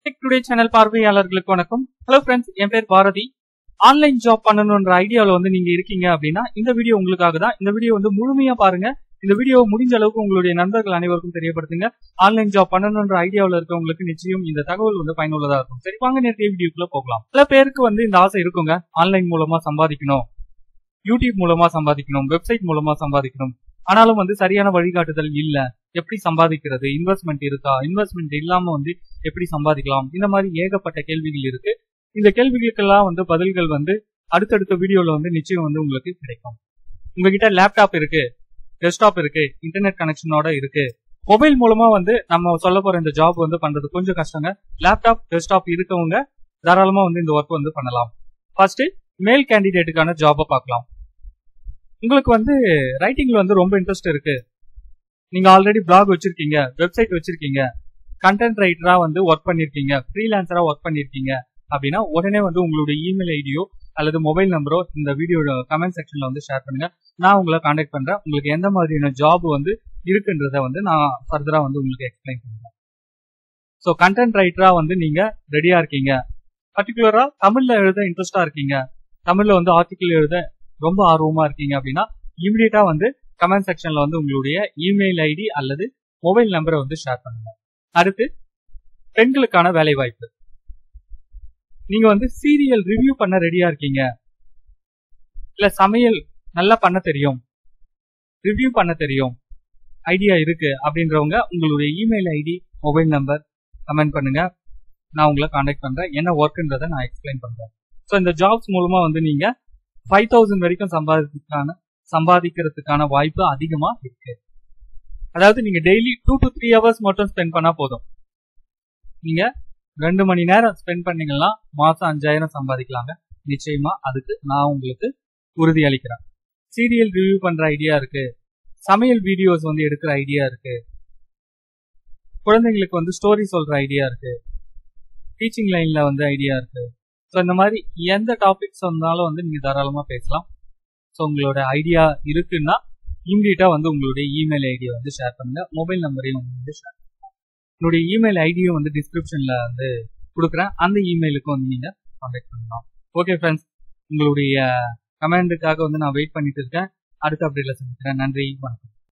tech today channel பார்வையாளர்களுக்கு வணக்கம் hello friends என் பேர் பாரதி ஆன்லைன் ஜாப் பண்ணணுன்ற ஐடியாவில் வந்து நீங்க இருக்கீங்க அப்படின்னா இந்த வீடியோ உங்களுக்காக தான் இந்த வீடியோ வந்து முழுமையா பாருங்க இந்த வீடியோ முடிஞ்ச அளவுக்கு உங்களுடைய நண்பர்கள் அனைவருக்கும் தெரியப்படுத்துங்க ஆன்லைன் ஜாப் பண்ணணுன்ற ஐடியாவில் இருக்கவங்களுக்கு நிச்சயம் இந்த தகவல் வந்து பயனுள்ளதா இருக்கும் சரி வாங்க நேரடியாக வீடியோக்குள்ள போகலாம் சில பேருக்கு வந்து இந்த ஆசை இருக்குங்க ஆன்லைன் மூலமா சம்பாதிக்கணும் யூடியூப் மூலமா சம்பாதிக்கணும் வெப்சைட் மூலமா சம்பாதிக்கணும் ஆனாலும் வந்து சரியான வழிகாட்டுதல் இல்ல எப்படி சம்பாதிக்கிறது இன்வெஸ்ட்மெண்ட் இருக்கா இன்வெஸ்ட்மெண்ட் இல்லாம வந்து எப்படி சம்பாதிக்கலாம் இந்த மாதிரி ஏகப்பட்ட கேள்விகள் இருக்கு இந்த கேள்விகளுக்கெல்லாம் வந்து பதில்கள் வந்து அடுத்தடுத்த வீடியோல வந்து நிச்சயம் வந்து உங்களுக்கு கிடைக்கும் உங்ககிட்ட லேப்டாப் இருக்கு டெஸ்க்டாப் இருக்கு இன்டர்நெட் கனெக்ஷனோட இருக்கு மொபைல் மூலமா வந்து நம்ம சொல்ல போற இந்த ஜாப் வந்து பண்றது கொஞ்சம் கஷ்டங்க லேப்டாப் டெஸ்க்டாப் இருக்கவங்க தாராளமா வந்து இந்த ஒர்க் வந்து பண்ணலாம் ஃபர்ஸ்ட் மேல் கேண்டிடேட்டுக்கான ஜாபை பார்க்கலாம் உங்களுக்கு வந்து ரைட்டிங்ல வந்து ரொம்ப இன்ட்ரெஸ்ட் இருக்கு நீங்க ஆல்ரெடி பிளாக் வச்சிருக்கீங்க வெப்சைட் வச்சிருக்கீங்க கண்டென்ட் ரைட்டரா வந்து ஒர்க் பண்ணிருக்கீங்க ஃப்ரீலான்சரா ஒர்க் பண்ணிருக்கீங்க அப்படின்னா உடனே வந்து உங்களுடைய இமெயில் ஐடியோ அல்லது மொபைல் நம்பரோ இந்த வீடியோ கமெண்ட் செக்ஷன்ல வந்து ஷேர் பண்ணுங்க நான் உங்களை காண்டாக்ட் பண்றேன் உங்களுக்கு எந்த மாதிரியான ஜாப் வந்து இருக்குன்றத வந்து நான் ஃபர்தரா வந்து உங்களுக்கு எக்ஸ்பிளைன் பண்றேன் ஸோ கண்டென்ட் ரைட்டரா வந்து நீங்க ரெடியா இருக்கீங்க பர்டிகுலரா தமிழ்ல எழுத இன்ட்ரெஸ்டா இருக்கீங்க தமிழ்ல வந்து ஆர்டிகிள் எழுத ரொம்ப ஆர்வமா இருக்கீங்க அப்படின்னா இமிடியட்டா வந்து கமெண்ட் செக்ஷன்ல வந்து உங்களுடைய இமெயில் ஐடி அல்லது மொபைல் நம்பரை வந்து ஷேர் பண்ணுங்க அடுத்து பெண்களுக்கான வேலை வாய்ப்பு நீங்க வந்து சீரியல் ரிவ்யூ பண்ண ரெடியா இருக்கீங்க இல்ல சமையல் நல்லா பண்ண தெரியும் ரிவ்யூ பண்ண தெரியும் ஐடியா இருக்கு அப்படின்றவங்க உங்களுடைய email ID mobile number comment பண்ணுங்க நான் உங்களை காண்டாக்ட் பண்றேன் என்ன ஒர்க்குன்றதை நான் எக்ஸ்பிளைன் பண்றேன் ஸோ இந்த ஜாப்ஸ் மூலமா வந்து நீங்க ஃபைவ் தௌசண்ட் வரைக்கும் சம்பாதிக்கிறதுக்கான சம்பாதிக்கிறதுக்கான வாய்ப்பு அதிகமா இருக்கு அதாவது நீங்க daily two to three hours மட்டும் ஸ்பெண்ட் பண்ணா போதும் நீங்க ரெண்டு மணி நேரம் ஸ்பெண்ட் பண்ணீங்கன்னா மாசம் அஞ்சாயிரம் சம்பாதிக்கலாங்க நிச்சயமா அதுக்கு நான் உங்களுக்கு உறுதி அளிக்கிறேன் சீரியல் ரிவ்யூ பண்ற ஐடியா இருக்கு சமையல் வீடியோஸ் வந்து எடுக்கிற ஐடியா இருக்கு குழந்தைங்களுக்கு வந்து ஸ்டோரி சொல்ற ஐடியா இருக்கு டீச்சிங் லைன்ல வந்து ஐடியா இருக்கு ஸோ இந்த மாதிரி எந்த டாபிக்ஸ் வந்தாலும் வந்து நீங்க தாராளமா பேசலாம் ஸோ உங்களோட ஐடியா இருக்குன்னா இம்மிடியா வந்து உங்களுடைய இமெயில் ஐடியை வந்து ஷேர் பண்ணுங்க மொபைல் நம்பரையும் வந்து ஷேர் பண்ணுங்க என்னுடைய இமெயில் ஐடியும் வந்து டிஸ்கிரிப்ஷன்ல வந்து கொடுக்குறேன் அந்த இமெயிலுக்கு வந்து நீங்க கான்டாக்ட் பண்ணலாம் ஓகே ஃப்ரெண்ட்ஸ் உங்களுடைய கமெண்ட்டுக்காக வந்து நான் வெயிட் பண்ணிட்டு இருக்கேன் அடுத்த அப்டேட்ல சந்திக்கிறேன் நன்றி வணக்கம்